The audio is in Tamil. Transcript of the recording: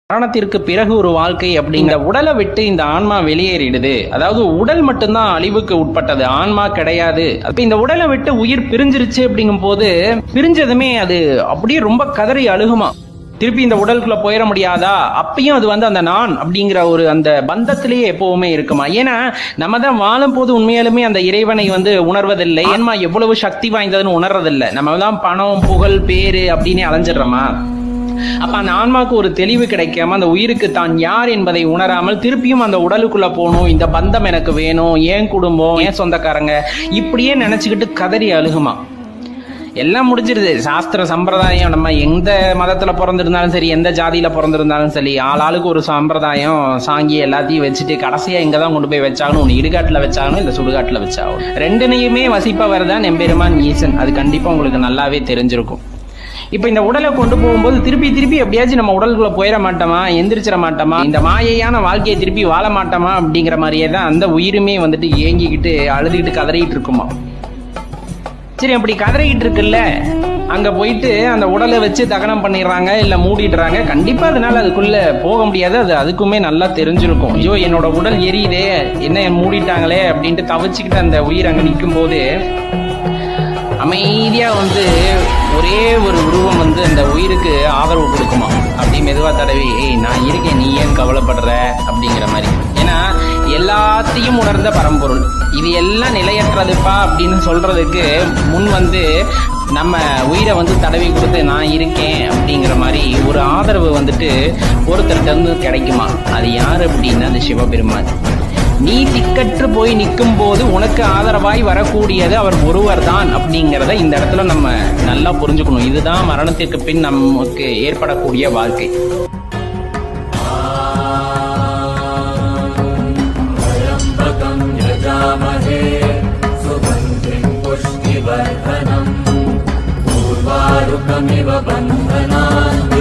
மரணத்திற்கு பிறகு ஒரு வாழ்க்கை அப்படி இந்த உடலை விட்டு இந்த ஆன்மா வெளியேறிடுது அதாவது உடல் மட்டும்தான் அழிவுக்கு உட்பட்டது ஆன்மா கிடையாது அப்ப இந்த உடலை விட்டு உயிர் பிரிஞ்சிருச்சு அப்படிங்கும் போது பிரிஞ்சதுமே அது அப்படியே ரொம்ப கதறி அழுகுமா திருப்பி இந்த உடலுக்குள்ள போயிட முடியாதா அப்பயும் அது வந்து அந்த நான் அப்படிங்கிற ஒரு அந்த பந்தத்திலேயே எப்பவுமே இருக்குமா ஏன்னா நம்ம தான் வாழும் போது உண்மையாலுமே அந்த இறைவனை வந்து உணர்வதில்லை ஆன்மா எவ்வளவு சக்தி வாய்ந்ததுன்னு உணர்றதில்லை நம்ம தான் பணம் புகழ் பேரு அப்படின்னு அலைஞ்சிடுறோமா அப்ப அந்த ஆன்மாக்கு ஒரு தெளிவு கிடைக்காம அந்த உயிருக்கு தான் யார் என்பதை உணராமல் திருப்பியும் அந்த உடலுக்குள்ள போகணும் இந்த பந்தம் எனக்கு வேணும் ஏன் குடும்பம் ஏன் சொந்தக்காரங்க இப்படியே நினைச்சுக்கிட்டு கதறி அழுகுமா எல்லாம் முடிஞ்சிருது சாஸ்திர சம்பிரதாயம் நம்ம எந்த மதத்துல பிறந்திருந்தாலும் சரி எந்த ஜாதியில பிறந்திருந்தாலும் சரி ஆளாளுக்கு ஒரு சம்பிரதாயம் சாங்கி எல்லாத்தையும் வச்சுட்டு கடைசியா இங்க தான் கொண்டு போய் வச்சாகணும் ஒன்று இடுகாட்டுல வச்சாகணும் இல்ல சுடுகாட்டுல வச்சாகணும் ரெண்டுனையுமே வசிப்பவர் தான் எம்பெருமான் ஈசன் அது கண்டிப்பா உங்களுக்கு நல்லாவே தெரிஞ்சிருக்கும் இப்போ இந்த உடலை கொண்டு போகும்போது திருப்பி திருப்பி எப்படியாச்சும் நம்ம உடலுக்குள்ள போயிட மாட்டோமா எந்திரிச்சிட மாட்டோமா இந்த மாயையான வாழ்க்கையை திருப்பி வாழ மாட்டோமா அப்படிங்கிற மாதிரியே தான் அந்த உயிருமே வந்துட்டு ஏங்கிக்கிட்டு அழுதுகிட்டு கதறிக்கிட்டு இருக்குமா சரி அப்படி கதறிக்கிட்டு இருக்குல்ல அங்க போயிட்டு அந்த உடலை வச்சு தகனம் பண்ணிடுறாங்க இல்ல மூடிடுறாங்க கண்டிப்பா அதனால அதுக்குள்ள போக முடியாது அது அதுக்குமே நல்லா தெரிஞ்சிருக்கும் ஐயோ என்னோட உடல் எரியுதே என்ன மூடிட்டாங்களே அப்படின்ட்டு தவிச்சுக்கிட்டு அந்த உயிர் அங்க நிற்கும் போது அமைதியா வந்து ஒரே ஒரு உருவம் வந்து அந்த உயிருக்கு ஆதரவு கொடுக்குமா அப்படி மெதுவா தடவி ஏய் நான் இருக்கேன் நீ ஏன் கவலைப்படுற அப்படிங்கிற மாதிரி ஏன்னா எல்லாத்தையும் உணர்ந்த பரம்பொருள் இது எல்லாம் நிலையற்றதுப்பா அப்படின்னு சொல்றதுக்கு முன் வந்து நம்ம உயிரை வந்து தடவி கொடுத்து நான் இருக்கேன் அப்படிங்கிற மாதிரி ஒரு ஆதரவு வந்துட்டு ஒருத்தர்கிட்ட இருந்து கிடைக்குமா அது யார் அப்படின்னா அது சிவபெருமான் நீ திக்கற்று போய் நிற்கும் போது உனக்கு ஆதரவாய் வரக்கூடியது அவர் ஒருவர் தான் அப்படிங்கிறத இந்த இடத்துல நம்ம நல்லா புரிஞ்சுக்கணும் இதுதான் மரணத்திற்கு பின் நமக்கு ஏற்படக்கூடிய வாழ்க்கை त्र्यम्बकं यजामहे सुगन्धिं पुष्टिवर्धनम् पूर्वारुकमिव बन्धनान्